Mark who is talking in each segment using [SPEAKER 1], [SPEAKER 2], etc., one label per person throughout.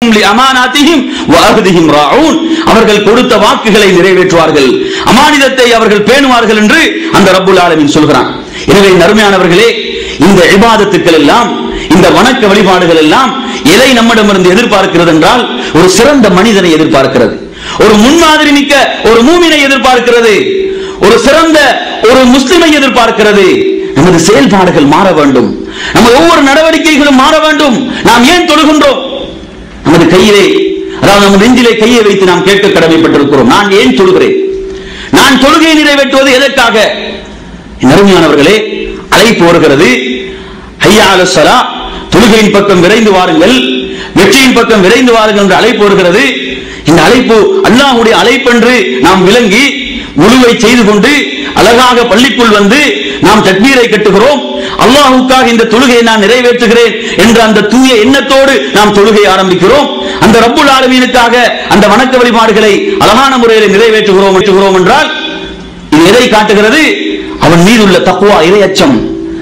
[SPEAKER 1] அமானாத்திஹிம் வஅஹ்திஹிம் ராஊன் அவர்கள் கொடுத்த வாக்குகளை நிறைவேற்றுவார்கள் அமானிதத்தை அவர்கள் பேணுவார்கள் என்று அந்த ரப்புல் ஆலமீன் சொல்கிறான் எனவே நறுமையானவர்களே இந்த இபாதத்துக்கள் எல்லாம் இந்த வணக்க வழிபாடுகள் எல்லாம் எதை நம்மிடமிருந்து எதிர்பார்க்கிறது என்றால் ஒரு சிறந்த மனிதனை எதிர்பார்க்கிறது ஒரு முன்மாதிரி மிக்க ஒரு மூமினை எதிர்பார்க்கிறது ஒரு சிறந்த ஒரு முஸ்லிமை எதிர்பார்க்கிறது நமது செயல்பாடுகள் மாற வேண்டும் நமது ஒவ்வொரு நடவடிக்கைகளும் மாற வேண்டும் நாம் ஏன் தொழுகின்றோம் நமது கையிலே அதாவது நமது நெஞ்சிலே கையை வைத்து நாம் கேட்க கடமைப்பட்டிருக்கிறோம் நான் ஏன் தொழுகிறேன் நான் தொழுகையை நிறைவேற்றுவது எதற்காக என் அருமையானவர்களே அழைப்பு வருகிறது ஐயா அலசலா தொழுகையின் பக்கம் விரைந்து வாருங்கள் வெற்றியின் பக்கம் விரைந்து வாருங்கள் என்று அழைப்பு வருகிறது இந்த அழைப்பு அல்லாஹ்வுடைய அழைப்பென்று நாம் விளங்கி முழுவை செய்து கொண்டு அழகாக பள்ளிக்குள் வந்து நாம் தக்பீரை கட்டுகிறோம் அல்லாஹுக்காக இந்த தொழுகையை நான் நிறைவேற்றுகிறேன் என்ற அந்த தூய எண்ணத்தோடு நாம் தொழுகை ஆரம்பிக்கிறோம் அந்த ரப்புல் ஆலமீனுக்காக அந்த வணக்க வழிபாடுகளை அழகான முறையில் நிறைவேற்றுகிறோம் வெற்றுகிறோம் என்றால் இது எதை காட்டுகிறது அவன் மீதுள்ள தக்குவா இரையச்சம்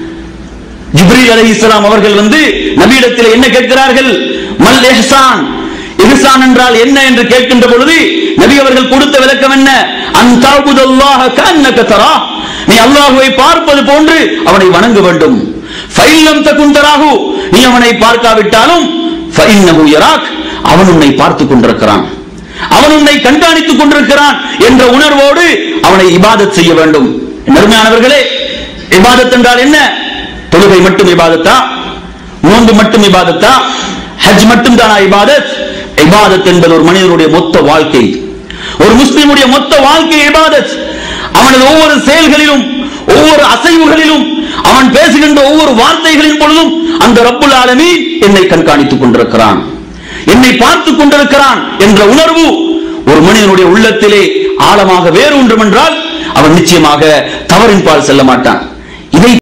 [SPEAKER 1] ஜிப்ரீல் அலைஹிஸ்ஸலாம் அவர்கள் வந்து நபியிடத்தில் என்ன கேட்கிறார்கள் மல் இஹ்சான் இஹ்சான் என்றால் என்ன என்று கேட்கின்ற பொழுது நபி அவர்கள் கொடுத்த விளக்கம் என்ன அன்தாபுதல்லாஹ கன்னக தரா நீ அல்லாஹ்வை பார்ப்பது போன்று அவனை வணங்க வேண்டும் ஃபைலம் தகுன் தராஹு நீ அவனை பார்க்காவிட்டாலும் ஃபைன்னஹு யராக் அவன் உன்னை பார்த்துக் கொண்டிருக்கிறான் அவன் உன்னை கண்காணித்துக் கொண்டிருக்கிறான் என்ற உணர்வோடு அவனை இபாதத் செய்ய வேண்டும் நறுமையானவர்களே இபாதத் என்றால் என்ன தொழுகை மட்டும் இபாதத்தா நோன்பு மட்டும் இபாதத்தா ஹஜ் மட்டும் தானா இபாதத் இபாதத் என்பது ஒரு மனிதனுடைய மொத்த வாழ்க்கை ஒரு முஸ்லிமுடைய மொத்த வாழ்க்கை இபாதத் அவனது ஒவ்வொரு செயல்களிலும் ஒவ்வொரு அசைவுகளிலும் அவன் பேசுகின்ற ஒவ்வொரு வார்த்தைகளின் பொழுதும் அந்த ரப்புல் ஆலமீன் என்னை கண்காணித்துக் கொண்டிருக்கிறான் என்னை பார்த்துக் கொண்டிருக்கிறான் என்ற உணர்வு ஒரு மனிதனுடைய உள்ளத்திலே ஆழமாக வேறு ஒன்றும் என்றால் அவன் நிச்சயமாக தவறின் பால் செல்ல மாட்டான் இதை